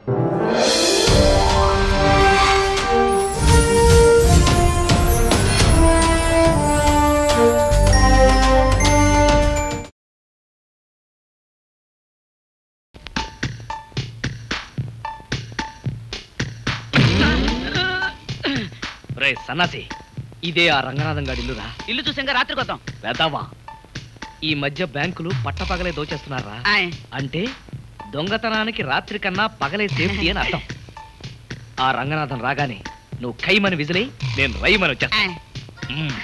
రే సన్నాసి ఇదే ఆ రంగనాథం గారి ఇల్లురా ఇల్లు చూసాక రాత్రికి వద్దాం వెదవా ఈ మధ్య బ్యాంకులు పట్టపగలే దోచేస్తున్నారా ఆయ్. అంటే దొంగతనానికి రాత్రి కన్నా పగలే సేఫ్టీ అని అర్థం ఆ రంగనాథం రాగానే నువ్వు కైమని విజిలై నేను రైమని వచ్చేస్తా ఆయ్. మ్మ్.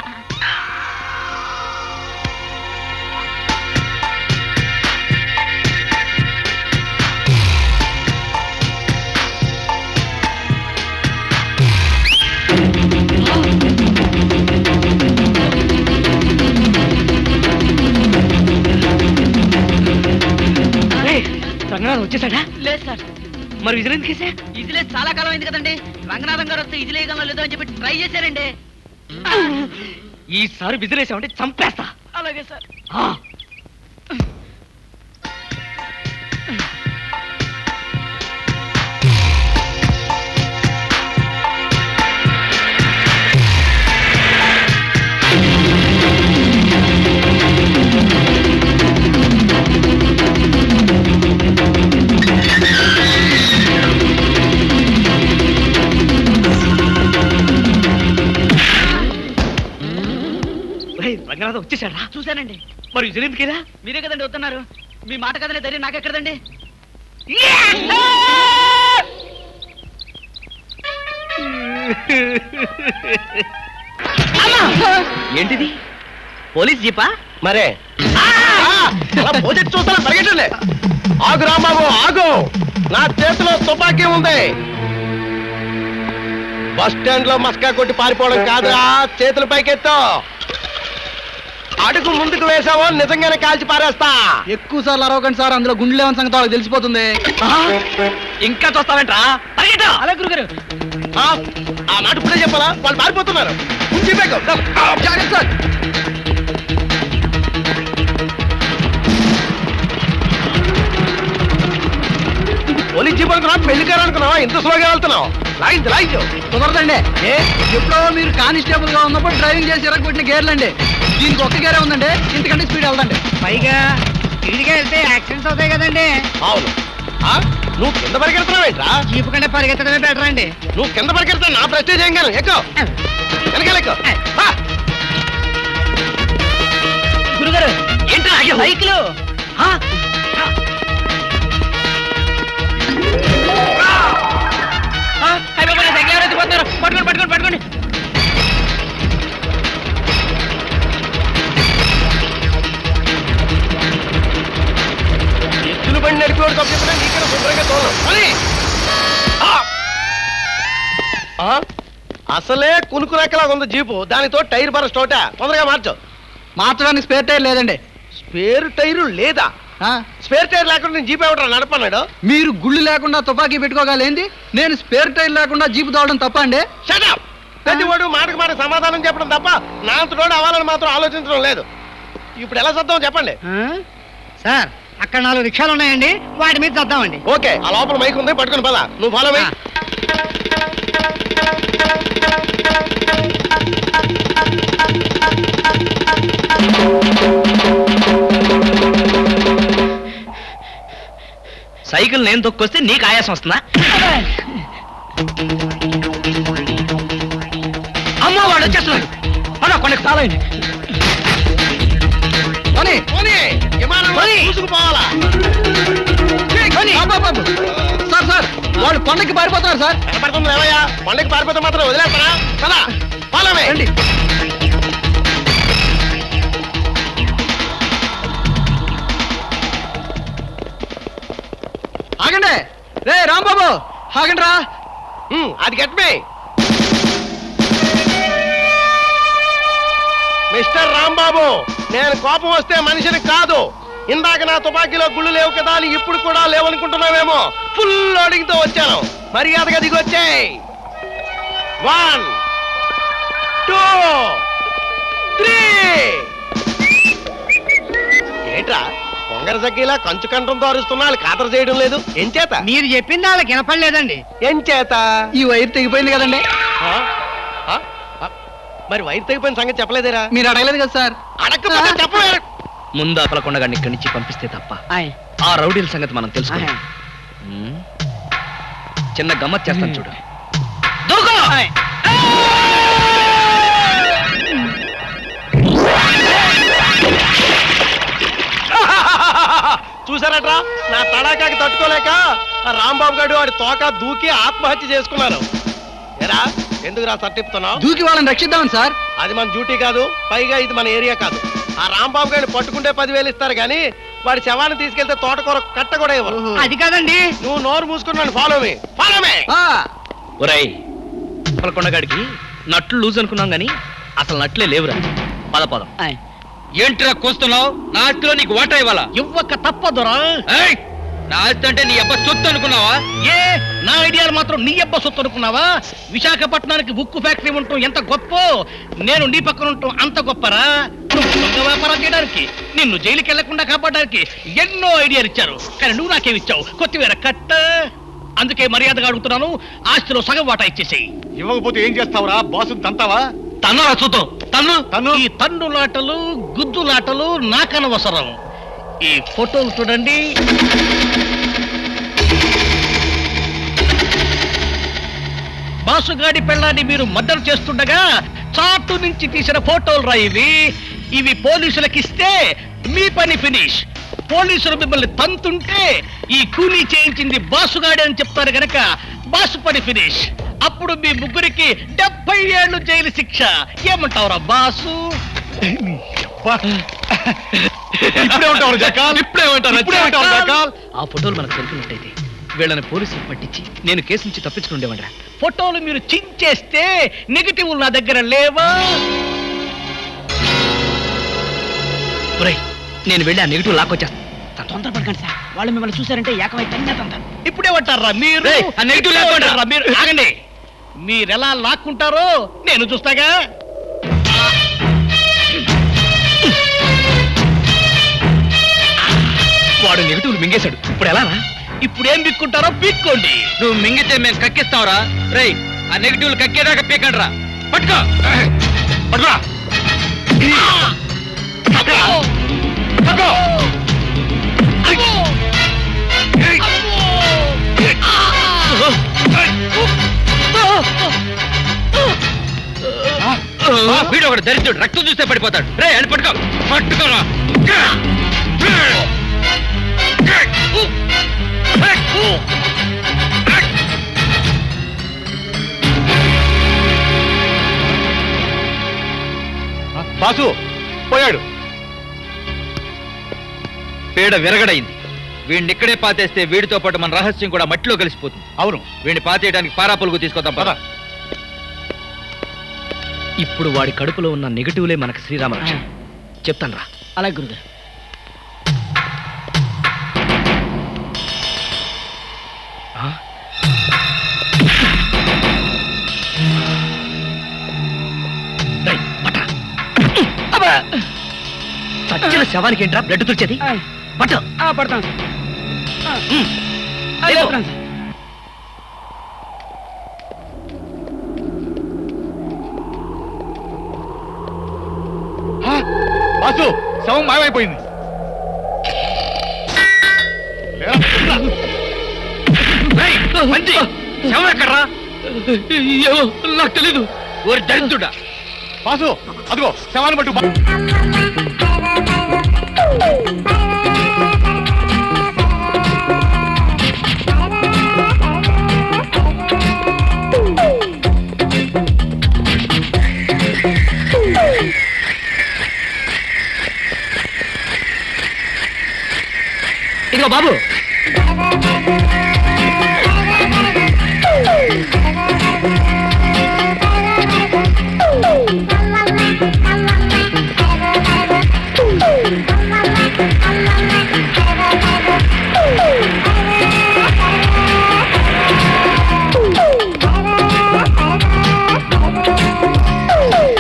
రేయ్, రంగనాథం వచ్చేసాడా లేదు సార్ మరి విజిల్ ఎందుకు వేసా? ఇజిలే చాలా కాలం అయింది కదండి రంగనాథం గారు వస్తే ఇజిలేయగలనో లేదో అని చెప్పి ట్రై చేశారండి ఈసారి విజిల్ వేసామంటే చంపేస్తా అలాగే సార్ ఆ. రేయ్, రంగనాథం వచ్చేసాడా చూశానండి మరి విజిల్ ఎందుకేదా మీరే కదండి వస్తున్నారు మీ మాట కదనే ధైర్యం నాకెక్కడదండి ఏంటిది పోలీస్ జీపా మరే అలా పోతే చూస్తారా పరిగెట్టండి ఆగు రాంబాబు ఆగు నా చేతిలో తుపాకీ ఉంది బస్ స్టాండ్ లో మస్కా కొట్టి పారిపోవడం కాదురా చేతులు పైకెత్తు అడుగు ముందుకు వేసావో నిజంగానే కాల్చి పారేస్తా ఎక్కువ సార్లు అరవకండి సార్ అందులో గుండె లేవని సంగతి వాళ్ళకి తెలిసిపోతుంది ఇంకా చూస్తావేంట్రా పరిగెట్టు అలా గురుగారు ఆ, ఆ మాట ఇప్పుడే చెప్పాలా వాళ్ళు పారిపోతున్నారు చెప్పాక జాగ్రత్త సార్ పోలీస్ జీప్ అనుకున్నావా పెళ్లి కారు అనుకున్నావా ఇంత స్లోగా వెళ్తున్నావు లాగించు లాగించు కుదరదండి ఏ ఎప్పుడో మీరు కానిస్టేబుల్ గా ఉన్నప్పుడు డ్రైవింగ్ చేసి ఇరగొట్టిన గేర్లండి దీనికి ఒక్క గేరే ఉందండి ఇంతకంటే స్పీడ్ వెళ్దండి పైగా స్పీడ్గా వెళ్తే యాక్సిడెంట్స్ అవుతాయి కదండి అవును ఆ, నువ్వు కింద పరిగెడుతున్నావేంట్రా జీపు కంటే పరిగెత్తడమే బెటర్ అండి నువ్వు కింద పరిగెడితే నా ప్రెస్టేజ్ ఏం కాదు ఎక్కువ వెనకాల ఎక్కువ ఆ, గురుగారు ఏంట్రా ఆగావు? సైకిల్ ఆ? అయిపోయి సైకిల్ ఎవరైతే పోతున్నారు పట్టుకోండి పట్టుకోండి పట్టుకోండి ఎత్తులు బండి నడిపేవాడు తప్పిస్తున్నా నీకన్నా శుభ్రంగా తోలం అని ఆ! ఆ? అసలే కునుకు రెక్కలాగా ఉంది జీపు దానితో టైర్ బరస్ట్ ఒకట తొందరగా మార్చు మార్చడానికి స్పేర్ టైర్ లేదండి స్పేర్ టైరు లేదా ఆ, స్పేర్ టైర్ లేకుండా నేను జీప్ ఎవడ నడపన్నాడు మీరు గుళ్ళు లేకుండా తుపాకీ పెట్టుకోగలేంది నేను స్పేర్ టైర్ లేకుండా జీపు తోవడం తప్ప అండి షటప్ ప్రతి వాడు మాటకు మాట సమాధానం చెప్పడం తప్ప నా అంతటోడు అవ్వాలని మాత్రం ఆలోచించడం లేదు ఇప్పుడు ఎలా చద్దాం చెప్పండి సార్ అక్కడ నాలుగు రిక్షాలు ఉన్నాయండి వాటి మీద చద్దామండి ఓకే ఆ లోపల మైక్ ఉంది పట్టుకుని పద నువ్వు ఫాలో అయ్యి సైకిల్ నేను తొక్కొస్తే నీకు ఆయాసం వస్తుందా అమ్మ వాడు వచ్చేస్తున్నాడు అన్న కొండకు తాళండి పోనీ, పోనీ, విమానంలో పోనీ. చూసుకుపోవాలా పోనీ. అబ్బా, అబ్బా, అబ్బా. సార్ సార్ వాళ్ళు కొండకి పారిపోతున్నారు సార్ కనపడుతుంది ఏమయ్యా పండగకి పారిపోతే మాత్రం వదిలేస్తారా కదా ఫాలో రండి ఆగండి రే రాంబాబు ఆగండి రా అది గెట్ మీ మిస్టర్ రాంబాబు నేను కోపం వస్తే మనిషిని కాదు ఇందాక నా తుపాకీలో గుళ్ళు లేవు కదా అని ఇప్పుడు కూడా లేవనుకుంటున్నావేమో ఫుల్ లోడింగ్ తో వచ్చాను మర్యాదగా దిగొచ్చాయి వన్ టూ త్రీ ఏంట్రా పొగ కంగర సగ్గీలా కంచు కంఠంతో అరుస్తున్నా వాళ్ళు ఖాతరు చేయడం లేదు ఎంచేత మీరు చెప్పింది వాళ్ళకి వినపడలేదండి ఎంచేత ఈ వైర్ తెగిపోయింది కదండి ఆ? ఆ? ఆ? మరి వైర్ తెగిపోయిన సంగతి చెప్పలేదేరా మీరు అడగలేదు కదా సార్ అడగకపోతే చెప్పలేదు ముందు అపలకొండగాడిని ఇక్కడి నుంచి పంపిస్తే తప్ప ఆ రౌడీల సంగతి మనం తెలుసుకోవాలి ఉమ్. చిన్న గమ్మత్ చేస్తాను చూడు దూకో! చూసారట్రా నా తడాకాకి తట్టుకోలేక ఆ రాంబాబు గారు వాడి తోక దూకి ఆత్మహత్య చేసుకున్నారు ఎరా ఎందుకు రా తట్టిపుతున్నావు దూకి వాళ్ళని రక్షిద్దామని సార్ అది మన డ్యూటీ కాదు పైగా ఇది మన ఏరియా కాదు ఆ రాంబాబు గారిని పట్టుకుంటే పదివేలు ఇస్తారు కానీ వాడి శవాన్ని తీసుకెళ్తే తోటకూర కట్ట కూడా ఇవ్వరు అది కాదండి నువ్వు నోరు మూసుకున్నాను ఫాలో మీ ఫాలో మీ ఆ, ఒరేయ్ అపలకొండగాడికి నట్లు లూజ్ అనుకున్నాం గాని అసలు నట్లే లేవురా పద పదం ఏంట్రా కోస్తున్నావు నా ఆస్తిలో నీకు వాటా ఇవ్వాలా ఇవ్వక తప్పదురా ఏయ్! నా ఆస్తి అంటే నీ అబ్బ సొత్తు అనుకున్నావా ఏ నా ఐడియాలు మాత్రం నీ అబ్బ సొత్తు అనుకున్నావా విశాఖపట్నానికి ఉక్కు ఫ్యాక్టరీ ఉండటం ఎంత గొప్ప నేను నీ పక్కన ఉండటం అంత గొప్పరా నువ్వు దొంగ వ్యాపారం చేయడానికి నిన్ను జైలుకి వెళ్లకుండా కాపాడడానికి ఎన్నో ఐడియాలు ఇచ్చారు కానీ నువ్వు నాకేమి ఇచ్చావు కొత్తిమీర కట్ట అందుకే మర్యాదగా అడుగుతున్నాను ఆస్తిలో సగం వాటా ఇచ్చేసేయి ఇవ్వకపోతే ఏం చేస్తావురా బాసు తంతావా తన్ను చూద్దాం తన్ను తన్ను. ఈ తన్నులాటలు గుద్దులాటలు నాకనవసరం ఈ ఫోటోలు చూడండి బాసుగాడి పెళ్ళాన్ని మీరు మద్దతు చేస్తుండగా చాటు నుంచి తీసిన ఫోటోలు రా ఇవి ఇవి పోలీసులకు ఇస్తే మీ పని ఫినిష్ పోలీసులు మిమ్మల్ని తంతుంటే ఈ కూలీ చేయించింది బాసుగాడే అని చెప్తారు గనక బాసు పని ఫినిష్ అప్పుడు మీ ముగ్గురికి డెబ్బై ఏళ్ళు జైలు శిక్ష ఏమంటావురా బాసు ఇప్పుడే ఉంటావు జకాల్ ఇప్పుడే ఉంటారా ఇప్పుడే ఉంటావు జకాల్ ఆ ఫోటోలు మనకు దొరికినట్టయితే వీళ్ళని పోలీసులు పట్టించి నేను కేసు నుంచి తప్పించుకుని ఉండేవాడ్రా ఫోటోలు మీరు చించేస్తే నెగిటివ్ నా దగ్గర లేవా ఒరేయ్, నేను వెళ్ళి ఆ నెగిటివ్ లాక్కొచ్చేస్తాను తొందరపడకండి సార్ వాళ్ళు మిమ్మల్ని చూసారంటే ఏకమై తన్నేతంటారు ఇప్పుడే ఉంటారా మీరు రేయ్, ఆ నెగిటివ్ ఇప్పుడే లాక్కోండి. ఉంటారా మీరు ఆగండి మీరెలా లాక్కుంటారో నేను చూస్తాగా వాడు నెగిటివ్ మింగేశాడు ఇప్పుడు ఎలా ఇప్పుడు ఏం పిక్కుంటారో పిక్కోండి నువ్వు మింగితే మేము కక్కిస్తావురా రేయ్ ఆ నెగిటివ్లు కక్కేదాకా పీకండి రా పట్టుకో పట్టురా పట్టుకో వీడు ఒకటి దరిద్రుడు రక్తం చూస్తే పడిపోతాడు రే అని పట్టుకో పట్టుకోరా బాసు పోయాడు పీడ విరగడైంది వీడిని ఇక్కడే పాతేస్తే వీడితో పాటు మన రహస్యం కూడా మట్టిలో కలిసిపోతుంది అవును వీడిని పాతేయడానికి పారాపులుగు తీసుకొద్దాం పద పద ఇప్పుడు వాడి కడుపులో ఉన్న నెగిటివ్లే మనకు శ్రీరామ రక్ష చెప్తాను రా అలాగే గురుగారు చచ్చిన శవానికి ఏంట్రా బ్లడ్ తుడిచేది పట్టు పడతాను ఉమ్. లేవు. ఆ, బాసు శవం మాయమైపోయింది లేరా, లేరా. రేయ్, మంచి శవం ఎక్కడ్రా ఏమో నాకు తెలీదు ఓరి దరిద్రుడా బాసు అదిగో శవాన్ని పట్టు బా- ఇదిగో బాబు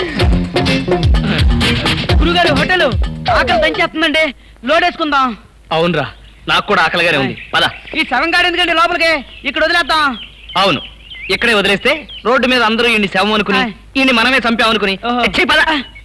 గురుగారు హోటల్ ఆకలి దంచేస్తుందండి లోడ్ వేసుకుందాం అవునరా నాకు కూడా ఆకలిగానే ఉంది పద ఈ శవం గాడు ఎందుకండి లోపలికి ఇక్కడ వదిలేద్దాం అవును ఇక్కడే వదిలేస్తే రోడ్డు మీద అందరూ ఈయన్ని శవం అనుకుని ఆయ్. ఈయన్ని మనమే చంపామనుకుని ఓహో. ఛీ, పద